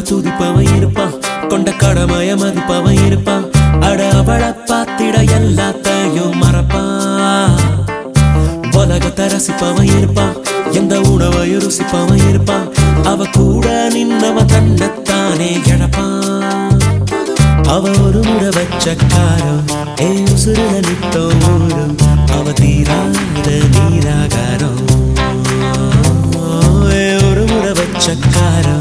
துதிப்பவன் இருப்பான் கொண்ட கடமைய மதிப்பவன் இருப்பான் அட அவளை பார்த்திட எல்லாத்தையும் மறப்பான் உலகத்தை ரசிப்பவன் இருப்பான் எந்த உணவையும் ருசிப்பவன் இருப்பான் அவ கூட நின்னவன் தன்னைத்தானே இழப்பான் அவ ஒரு முறை வச்ச காரம் ஏ உசுருல நித்தம் ஊரும் அவ தீராத நீராகாரம் ஏ ஒரு முறை வச்ச காரம்